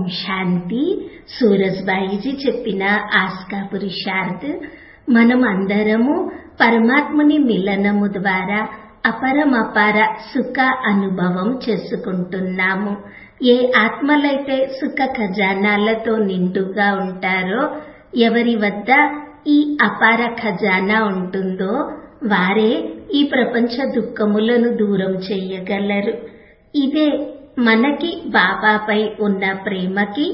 శాంతి సూరజ్బాయిజీ చెప్పిన ఆస్కా పురుషార్థ్ మనం అందరము పరమాత్ముని మిలనము ద్వారా అపరమపార సుఖ అనుభవం చేసుకుంటున్నాము ఏ ఆత్మలైతే సుఖ ఖజానాలతో నిండుగా ఉంటారో ఎవరి వద్ద ఈ అపార ఖజానా ఉంటుందో వారే ఈ ప్రపంచ దుఃఖములను దూరం చేయగలరు ఇదే మనకి బాబాపై ఉన్న ప్రేమకి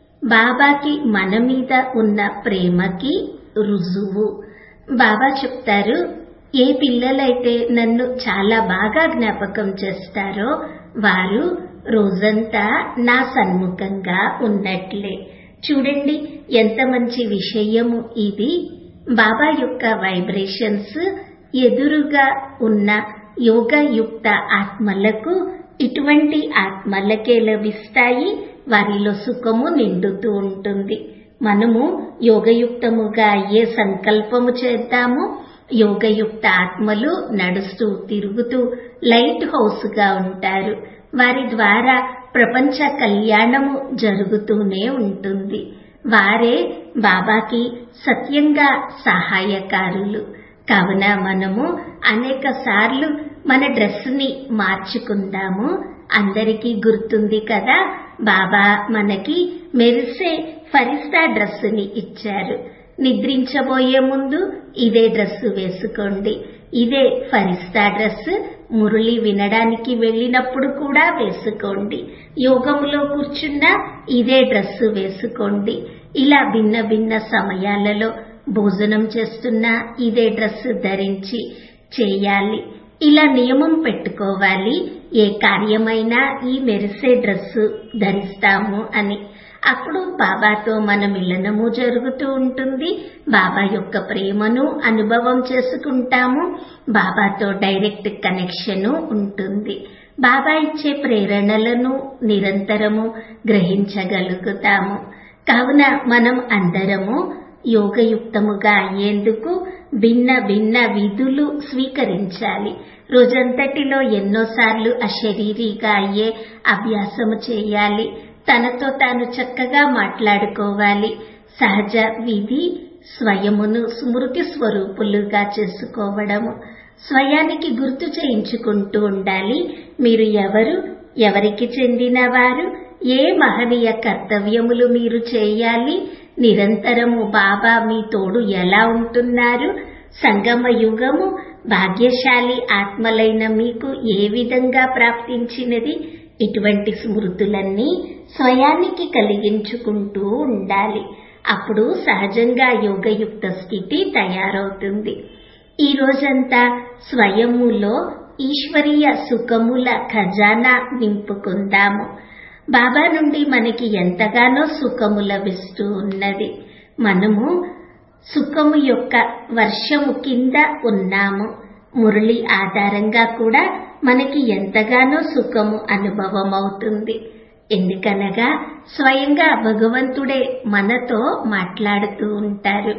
బాబాకి మన మీద ఉన్న ప్రేమకి రుజువు బాబా చెప్తారు ఏ పిల్లలైతే నన్ను చాలా బాగా జ్ఞాపకం చేస్తారో వారు రోజంతా నా సన్ముఖంగా ఉన్నట్లే చూడండి ఎంత మంచి విషయము ఇది బాబా యొక్క వైబ్రేషన్స్ ఎదురుగా ఉన్న యోగయుక్త ఆత్మలకు ఇటువంటి ఆత్మలకే లభిస్తాయి వారిలో సుఖము నిండుతూ ఉంటుంది మనము యోగయుక్తముగా అయ్యే సంకల్పము చేద్దాము యోగయుక్త ఆత్మలు నడుస్తూ తిరుగుతూ లైట్ హౌస్ గా ఉంటారు వారి ద్వారా ప్రపంచ కళ్యాణము జరుగుతూనే ఉంటుంది వారే బాబాకి సత్యంగా సహాయకారులు కావున మనము అనేక సార్లు మన డ్రెస్ ని మార్చుకుందాము అందరికీ గుర్తుంది కదా బాబా మనకి మెరిసే ఫరిస్తా డ్రెస్ ని ఇచ్చారు నిద్రించబోయే ముందు ఇదే డ్రెస్ వేసుకోండి ఇదే ఫరిస్తా డ్రెస్ మురళి వినడానికి వెళ్ళినప్పుడు కూడా వేసుకోండి యోగంలో కూర్చున్నా ఇదే డ్రెస్ వేసుకోండి ఇలా భిన్న భిన్న సమయాలలో భోజనం చేస్తున్నా ఇదే డ్రెస్ ధరించి చేయాలి ఇలా నియమం పెట్టుకోవాలి ఏ కార్యమైనా ఈ మెరిసే డ్రెస్సు ధరిస్తాము అని అప్పుడు బాబాతో మన మిలనము జరుగుతూ ఉంటుంది బాబా యొక్క ప్రేమను అనుభవం చేసుకుంటాము బాబాతో డైరెక్ట్ కనెక్షన్ ఉంటుంది బాబా ఇచ్చే ప్రేరణలను నిరంతరము గ్రహించగలుగుతాము కావున మనం అందరము యోగయుక్తముగా అయ్యేందుకు భిన్న భిన్న విధులు స్వీకరించాలి రోజంతటిలో ఎన్నోసార్లు అశరీరిగా అయ్యే అభ్యాసము చేయాలి తనతో తాను చక్కగా మాట్లాడుకోవాలి సహజ విధి స్వయమును స్మృతి స్వరూపులుగా చేసుకోవడము స్వయానికి గుర్తు చేయించుకుంటూ ఉండాలి మీరు ఎవరు ఎవరికి చెందినవారు ఏ మహనీయ కర్తవ్యములు మీరు చేయాలి నిరంతరము బాబా మీ తోడు ఎలా ఉంటున్నారు సంగమ యుగము భాగ్యశాలి ఆత్మలైన మీకు ఏ విధంగా ప్రాప్తించినది ఇటువంటి స్మృతులన్నీ స్వయానికి కలిగించుకుంటూ ఉండాలి అప్పుడు సహజంగా యోగయుక్త స్థితి తయారవుతుంది ఈ రోజంతా స్వయములో ఈశ్వరీయ సుఖముల ఖజానా నింపుకుందాము బాబా నుండి మనకి ఎంతగానో సుఖము లభిస్తూ ఉన్నది మనము సుఖము యొక్క వర్షము కింద ఉన్నాము మురళి ఆధారంగా కూడా మనకి ఎంతగానో సుఖము అనుభవం అవుతుంది ఎందుకనగా స్వయంగా భగవంతుడే మనతో మాట్లాడుతూ ఉంటారు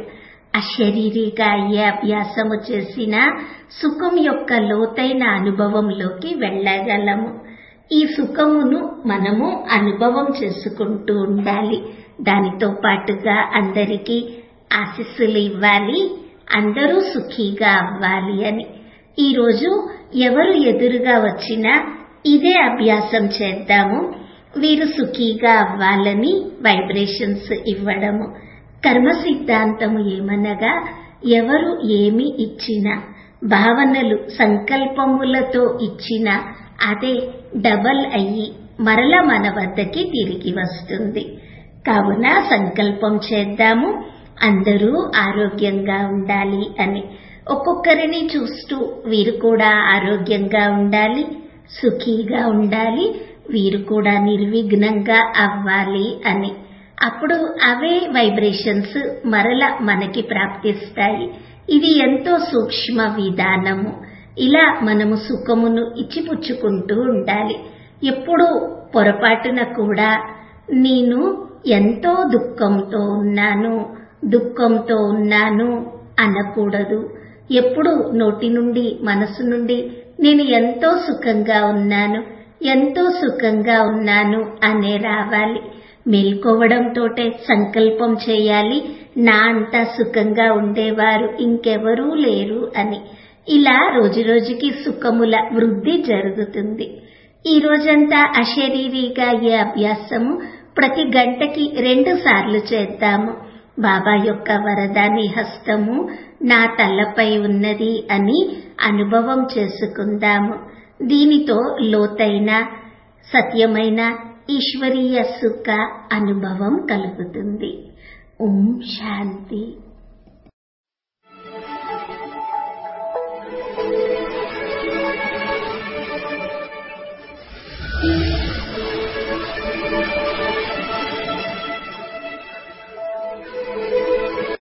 అశరీరిగా అయ్యే అభ్యాసము చేసిన సుఖం యొక్క లోతైన అనుభవంలోకి వెళ్ళగలము ఈ సుఖమును మనము అనుభవం చేసుకుంటూ ఉండాలి దానితో పాటుగా అందరికీ ఆశీస్సులు ఇవ్వాలి అందరూ సుఖీగా అవ్వాలి అని ఈరోజు ఎవరు ఎదురుగా వచ్చినా ఇదే అభ్యాసం చేద్దాము వీరు సుఖీగా అవ్వాలని వైబ్రేషన్స్ ఇవ్వడము కర్మ సిద్ధాంతము ఏమనగా ఎవరు ఏమి ఇచ్చినా భావనలు సంకల్పములతో ఇచ్చిన అదే డబల్ అయ్యి మరల మన వద్దకి తిరిగి వస్తుంది కావున సంకల్పం చేద్దాము అందరూ ఆరోగ్యంగా ఉండాలి అని ఒక్కొక్కరిని చూస్తూ వీరు కూడా ఆరోగ్యంగా ఉండాలి సుఖీగా ఉండాలి వీరు కూడా నిర్విఘ్నంగా అవ్వాలి అని అప్పుడు అవే వైబ్రేషన్స్ మరల మనకి ప్రాప్తిస్తాయి ఇది ఎంతో సూక్ష్మ విధానము ఇలా మనము సుఖమును ఇచ్చిపుచ్చుకుంటూ ఉండాలి ఎప్పుడు పొరపాటున కూడా నేను ఎంతో దుఃఖంతో ఉన్నాను దుఃఖంతో ఉన్నాను అనకూడదు ఎప్పుడు నోటి నుండి మనసు నుండి నేను ఎంతో సుఖంగా ఉన్నాను ఎంతో సుఖంగా ఉన్నాను అనే రావాలి మేల్కోవడంతోటే సంకల్పం చేయాలి నా అంతా సుఖంగా ఉండేవారు ఇంకెవరూ లేరు అని ఇలా రోజురోజుకి సుఖముల వృద్ధి జరుగుతుంది ఈ రోజంతా అశరీరిగా అయ్యే అభ్యాసము ప్రతి గంటకి రెండు సార్లు చేద్దాము బాబా యొక్క వరదాని హస్తము నా తలపై ఉన్నది అని అనుభవం చేసుకుందాము దీనితో లోతైన సత్యమైన ఈశ్వరీయ సుఖ అనుభవం కలుగుతుంది ఓం శాంతి